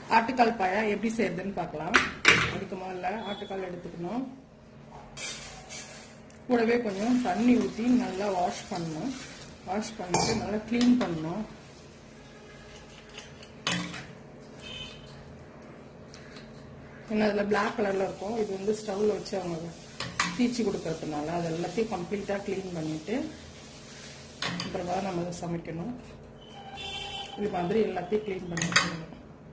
ஆட்டுக்கால் பழம் எப்படி செய்யறதுன்னு பார்க்கலாம் அதுக்கு முதல்ல ஆட்டுக்கால் எடுத்துக்கணும் கூடவே கொஞ்சம் தண்ணி ஊற்றி நல்லா வாஷ் பண்ணணும் வாஷ் பண்ணிட்டு நல்லா க்ளீன் பண்ணணும் ஏன்னா அதில் பிளாக் கலரில் இருக்கும் இது வந்து ஸ்டவ்வில் வச்சு அவங்க தீச்சி கொடுக்கறதுனால அது எல்லாத்தையும் கம்ப்ளீட்டாக க்ளீன் பண்ணிவிட்டு அப்புறமா நம்ம அதை சமைக்கணும் இது மாதிரி எல்லாத்தையும் க்ளீன் பண்ணி வச்சுக்கணும்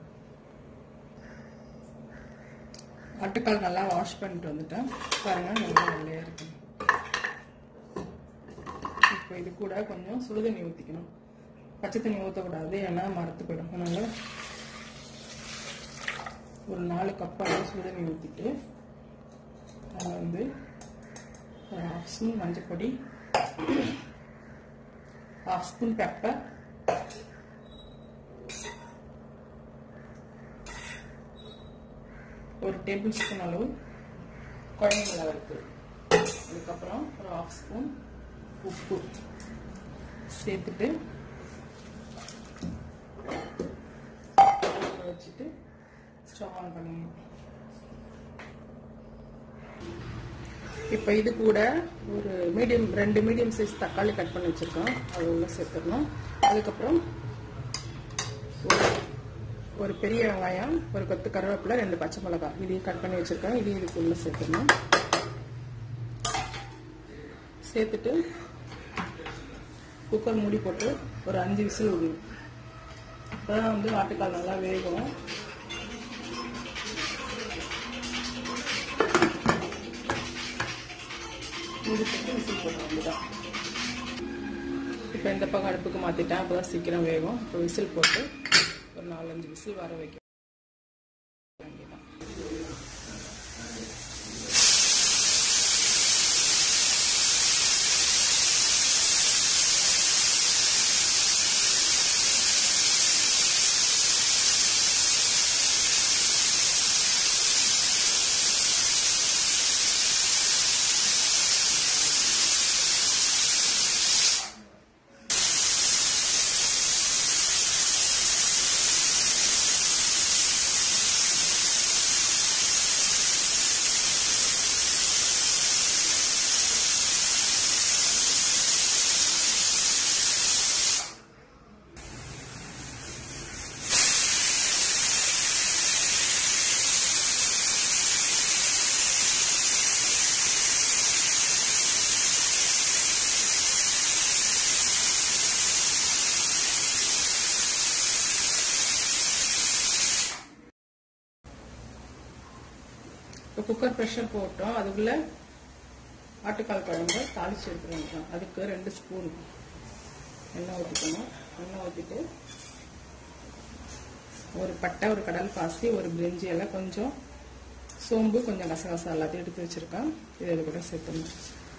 ஆட்டுக்கால் நல்லா வாஷ் பண்ணிட்டு வந்துட்டேன் பாருங்க நல்லா வெள்ளையா இருக்கு இப்போ இது கூட கொஞ்சம் சுடுதண்ணி ஊற்றிக்கணும் பச்சை தண்ணி ஊற்றக்கூடாது ஏன்னா மரத்து போயிடும் அதனால ஒரு நாலு கப் அளவு சுடுதண்ணி ஊற்றிட்டு அதில் வந்து ஒரு ஹாஃப் ஸ்பூன் மஞ்சள் பொடி ஹாஃப் ஸ்பூன் பெப்பர் ஒரு டேபிள் ஸ்பூன் அளவு குழம்பு மிளகாய்க்கு அதுக்கப்புறம் ஒரு ஹாஃப் ஸ்பூன் உப்பு சேர்த்துட்டு வச்சுட்டு ஸ்டவ் ஆன் பண்ணிடணும் இப்போ இது கூட ஒரு மீடியம் ரெண்டு மீடியம் சைஸ் தக்காளி கட் பண்ணி வச்சுருக்கோம் அது உள்ள சேர்த்துடணும் அதுக்கப்புறம் ஒரு ஒரு பெரிய வெங்காயம் ஒரு கொத்து கருவேப்பிலை ரெண்டு பச்சை மிளகாய் இதையும் கட் பண்ணி வச்சுருக்கேன் இதையும் இதுக்குள்ளே சேர்த்துடணும் சேர்த்துட்டு குக்கர் மூடி போட்டு ஒரு அஞ்சு விசில் விடணும் அப்போதான் வந்து ஆட்டுக்கால் நல்லா வேகும் மூடி போட்டு விசில் போட வேண்டியதான் இப்போ இந்த பக்கம் அடுப்புக்கு மாற்றிட்டேன் அப்போ தான் சீக்கிரம் வேகும் இப்போ விசில் போட்டு ஒரு நாலஞ்சு விசில் வர வைக்க வேண்டியதான் இப்போ குக்கர் ப்ரெஷர் போட்டோம் அதுக்குள்ள ஆட்டுக்கால் குழம்பு தாளிச்சு எடுத்துருவோம் அதுக்கு ரெண்டு ஸ்பூன் எண்ணெய் ஊற்றிக்கணும் எண்ணெய் ஊற்றிட்டு ஒரு பட்டை ஒரு கடல் பாசி ஒரு பிரிஞ்சி எல்லாம் கொஞ்சம் சோம்பு கொஞ்சம் கசகசா எல்லாத்தையும் எடுத்து வச்சிருக்கேன் இதை இது கூட சேர்த்துணும்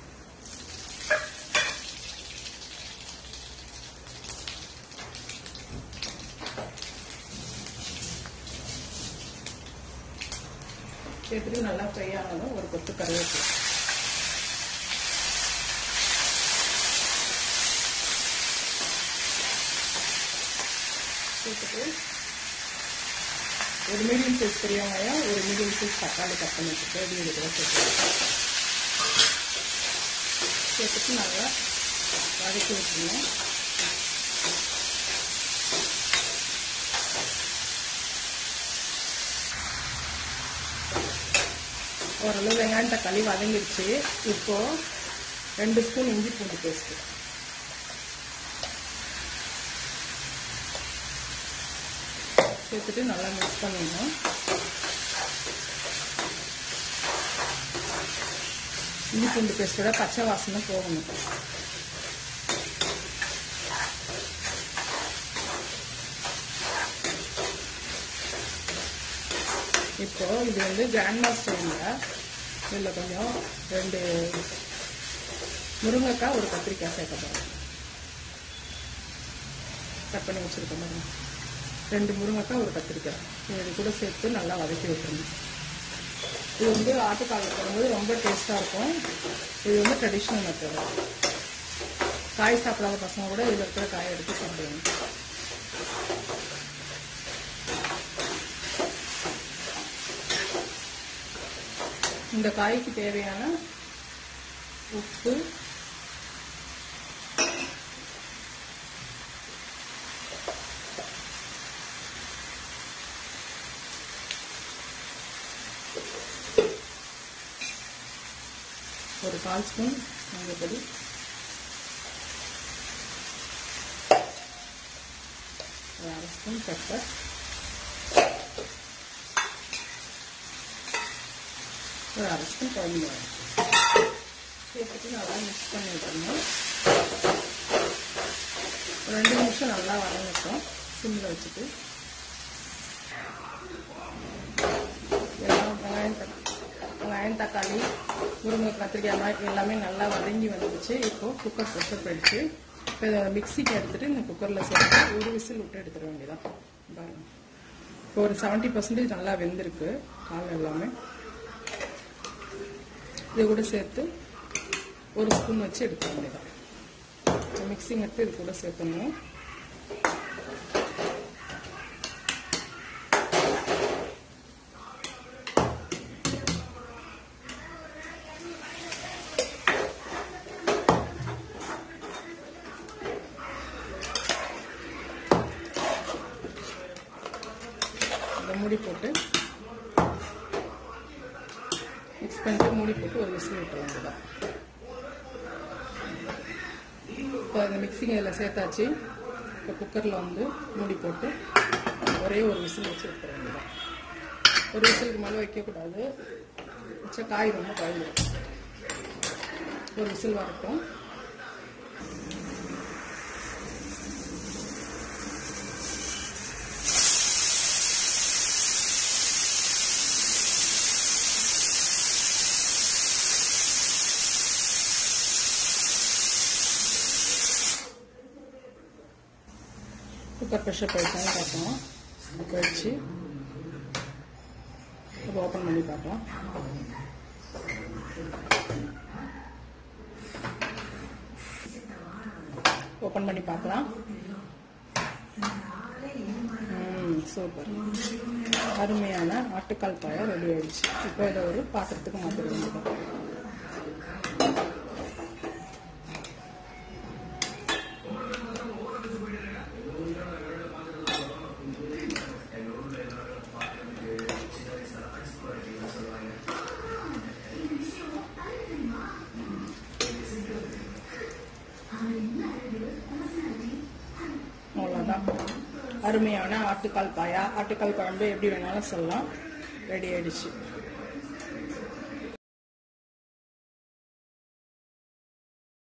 சேர்த்துட்டு நல்லா ஃப்ரை ஆனதும் ஒரு கொத்து கருவேப்பிலை சேர்த்துட்டு ஒரு மீடியம் சைஸ் பெரிய வெங்காயம் ஒரு மீடியம் சைஸ் தக்காளி கட் பண்ணி வச்சுட்டு இது இது கூட சேர்த்து சேர்த்துட்டு நல்லா வதக்கி வச்சுக்கணும் ஓரளவு வெங்காயம் தக்காளி வதங்கிடுச்சு இப்போ ரெண்டு ஸ்பூன் இஞ்சி பூண்டு பேஸ்ட் சேர்த்துட்டு நல்லா மிக்ஸ் பண்ணிடணும் இஞ்சி பூண்டு பேஸ்டோட பச்சை வாசனை போகணும் இப்போ இது வந்து கிராண்ட்மா ஸ்டைலில் இதில் கொஞ்சம் ரெண்டு முருங்கைக்காய் ஒரு கத்திரிக்காய் சேர்க்க போகிறோம் கட் பண்ணி வச்சுருக்கோம் பாருங்க ரெண்டு முருங்கைக்காய் ஒரு கத்திரிக்காய் இது கூட சேர்த்து நல்லா வதக்கி விட்டுருணும் இது வந்து ஆட்டுக்கால் போடும்போது ரொம்ப டேஸ்ட்டாக இருக்கும் இது வந்து ட்ரெடிஷ்னல் மெத்தட் காய் சாப்பிடாத பசங்க கூட இதில் இருக்கிற காயை எடுத்து சாப்பிடுவாங்க இந்த காய்க்கு தேவையான உப்பு ஒரு கால் ஸ்பூன் மஞ்சப்பொடி ஒரு அரை ஸ்பூன் பெப்பர் ஒரு அரை ஸ்பூன் குழம்பு மிளகாய் சேர்த்துட்டு நல்லா மிக்ஸ் பண்ணி விட்டுருணும் ஒரு ரெண்டு நிமிஷம் நல்லா வதங்கட்டும் சிம்மில் வச்சுட்டு எல்லாம் வெங்காயம் தக்காளி வெங்காயம் தக்காளி முருங்கை கத்திரிக்காய் மாதிரி எல்லாமே நல்லா வதங்கி வந்துடுச்சு இப்போ குக்கர் ப்ரெஷர் போயிடுச்சு இப்போ இதை மிக்சிக்கு எடுத்துட்டு இந்த குக்கரில் சேர்த்து ஒரு விசில் விட்டு எடுத்துட வேண்டியதான் பாருங்க இப்போ ஒரு செவன்ட்டி பர்சன்டேஜ் நல்லா வெந்திருக்கு கால் எல்லாமே இது கூட சேர்த்து ஒரு ஸ்பூன் வச்சு எடுக்க வேண்டியதான் மிக்சிங் எடுத்து இது கூட சேர்த்துணும் இதை மூடி போட்டு மிக்ஸ் பண்ணிட்டு மூடி போட்டு ஒரு விசில் விட்டுற வேண்டியதான் இப்போ இந்த மிக்சிங் இதில் சேர்த்தாச்சு இப்போ குக்கரில் வந்து மூடி போட்டு ஒரே ஒரு விசில் வச்சு விட்டுற வேண்டியதான் ஒரு விசிலுக்கு மேலே வைக்கக்கூடாது வச்சா காய் ரொம்ப காய்ஞ்சிடும் ஒரு விசில் வரட்டும் குக்கர் ப்ரெஷர் போயிட்டான்னு பார்க்கலாம் போயிடுச்சு இப்போ ஓப்பன் பண்ணி பார்க்கலாம் ஓப்பன் பண்ணி பார்க்கலாம் ம் சூப்பர் அருமையான ஆட்டுக்கால் பாயம் ரெடி ஆயிடுச்சு இப்போ இதை ஒரு பாத்திரத்துக்கு மாற்றிட வேண்டியதான் அவ்வளோதான் அருமையான ஆட்டுக்கால் பாயா ஆட்டுக்கால் குழம்பு எப்படி வேணாலும் சொல்லலாம் ரெடி ஆயிடுச்சு